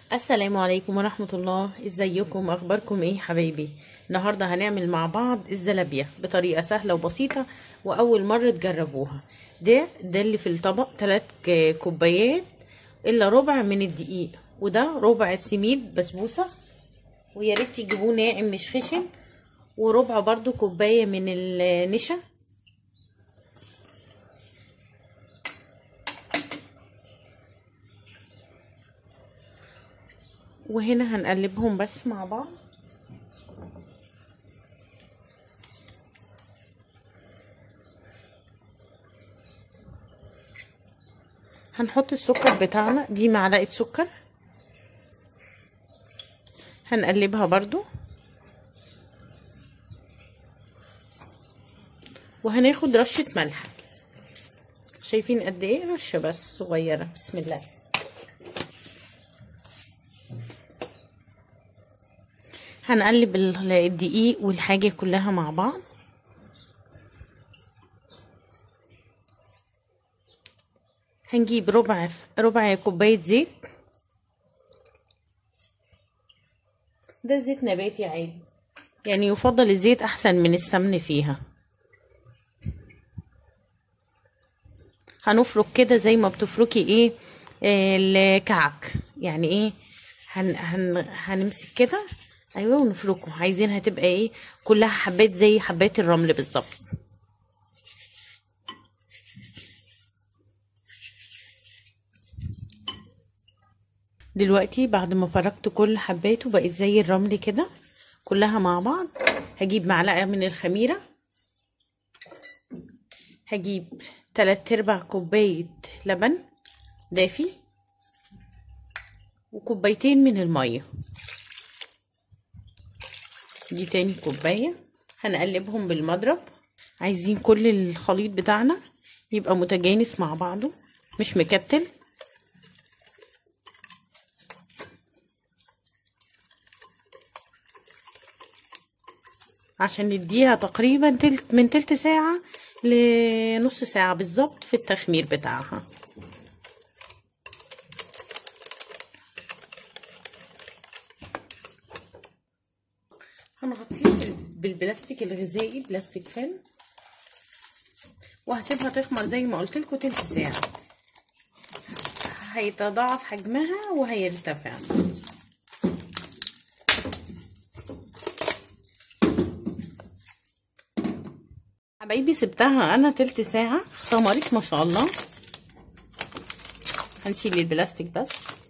السلام عليكم ورحمة الله ازيكم اخباركم ايه حبايبي النهاردة هنعمل مع بعض الزلابية بطريقة سهلة وبسيطة واول مرة تجربوها ده ده اللي في الطبق تلات ك- كوبايات الا ربع من الدقيق وده ربع سميد بسبوسة ويا ريت تجيبوه ناعم مش خشن وربع برضو كوباية من النشا وهنا هنقلبهم بس مع بعض هنحط السكر بتاعنا دي معلقة سكر هنقلبها برضو وهناخد رشة ملح شايفين قد ايه رشة بس صغيرة بسم الله هنقلب الدقيق والحاجة كلها مع بعض هنجيب ربع ربع كوباية زيت ده زيت نباتي عادي يعني يفضل الزيت احسن من السمن فيها هنفرك كده زي ما بتفركي ايه الكعك يعني ايه هن هن هنمسك كده ايوه ونفركه عايزينها تبقى ايه كلها حبات زي حبات الرمل بالظبط دلوقتي بعد ما فركت كل حباته بقت زي الرمل كده كلها مع بعض هجيب معلقه من الخميره هجيب تلات ارباع كوبايه لبن دافي وكوبايتين من الميه دي تاني كوباية هنقلبهم بالمضرب عايزين كل الخليط بتاعنا يبقى متجانس مع بعضه مش مكتل عشان نديها تقريبا تلت من تلت ساعة لنص ساعة بالظبط في التخمير بتاعها هنغطيه بالبلاستيك الغذائي بلاستيك فيلم وهسيبها تخمر زي ما قلت لكم تلت ساعه هيتضاعف حجمها وهيرتفع حبايبي سبتها انا تلت ساعه خمرت ما شاء الله هنشيل البلاستيك بس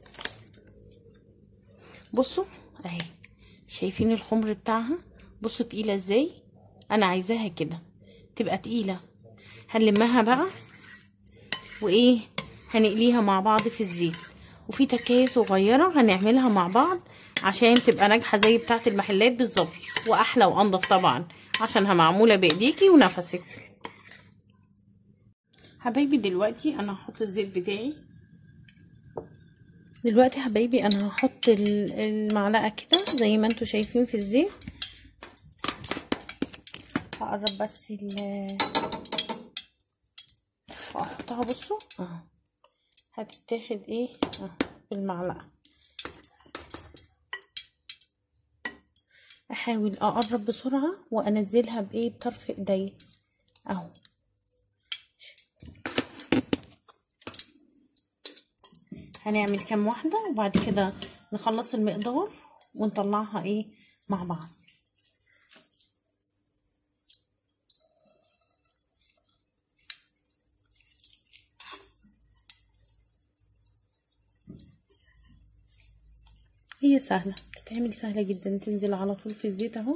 بصوا اهي شايفين الخمر بتاعها بصوا تقيله ازاي انا عايزاها كده تبقى تقيله هنلمها بقى وايه هنقليها مع بعض في الزيت وفي تكايه صغيره هنعملها مع بعض عشان تبقى ناجحه زي بتاعه المحلات بالظبط واحلى وانضف طبعا عشانها معموله بايديكي ونفسك حبايبي دلوقتي انا هحط الزيت بتاعي دلوقتي حبايبي انا هحط المعلقه كده زي ما انتوا شايفين في الزيت هقرب بس ال واحطها بصوا اهو هتتاخد ايه اهو بالمعلقه احاول اقرب بسرعه وانزلها بايه بطرف ايدي اهو هنعمل كام واحدة وبعد كده نخلص المقدار ونطلعها ايه مع بعض هي سهلة بتتعمل سهلة جدا تنزل على طول في الزيت اهو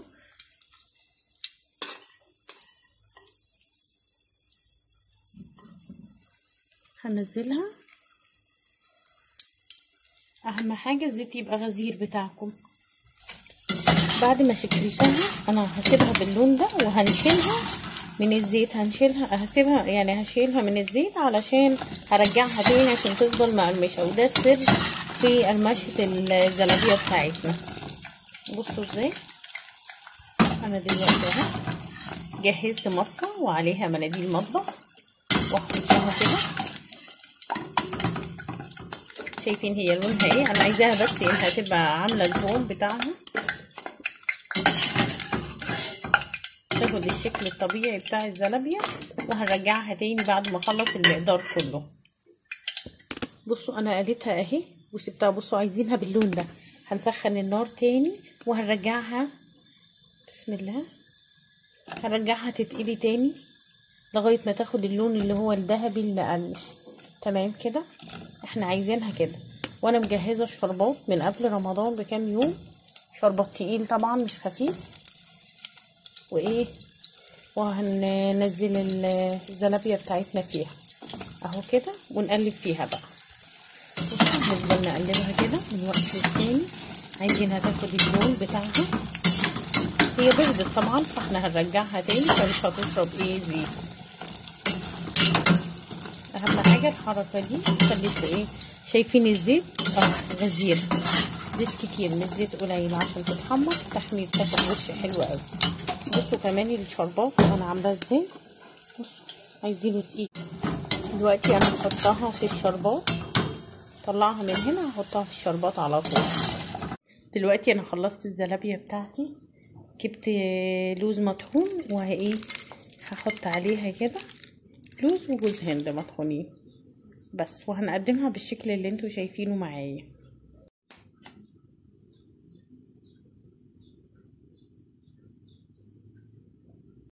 هنزلها اهم حاجه الزيت يبقى غزير بتاعكم بعد ما شكلتها انا هسيبها باللون ده وهنشيلها من الزيت هنشيلها هسيبها يعني هشيلها من الزيت علشان هرجعها تاني عشان تفضل مقرمشه وده السر في قرمشه الزلابيه بتاعتنا بصوا ازاي انا دلوقتي اهو جهزت مصفى وعليها مناديل مطبخ واحطها كده شايفين هي لونها ايه انا عايزاها بس انها تبقى عامله الفوم بتاعها تاخد الشكل الطبيعي بتاع الزلابيه وهنرجعها تاني بعد ما اخلص المقدار كله بصوا انا قليتها اهي وسبتها بصوا عايزينها باللون ده هنسخن النار تاني وهنرجعها بسم الله هنرجعها تتقلي تاني لغايه ما تاخد اللون اللي هو الذهبي المقرمش تمام كده احنا عايزينها كده وانا مجهزه الشربات من قبل رمضان بكام يوم شربات تقيل طبعا مش خفيف وايه وهننزل الزلابيه بتاعتنا فيها اهو كده ونقلب فيها بقى نفضل نقلبها كده من وقت للتاني عايزينها تاخد اللون بتاعها هي بردت طبعا فاحنا هنرجعها تاني فمش هتشرب ايه زيت اهم حاجه الحركه دي خليكوا ايه شايفين الزيت اه غزير زيت كتير مش زيت قليل عشان تتحمر تحمير تاخد وش حلو قوي بصوا كمان الشربات انا عاملاه ازاي بصوا عايزينه تقيل دلوقتي انا هحطها في الشربات طلعها من هنا هحطها في الشربات على طول دلوقتي انا خلصت الزلابيه بتاعتي جبت لوز مطحون وايه هحط عليها كده لوز وجوز هند مطحونين بس وهنقدمها بالشكل اللي انتوا شايفينه معايا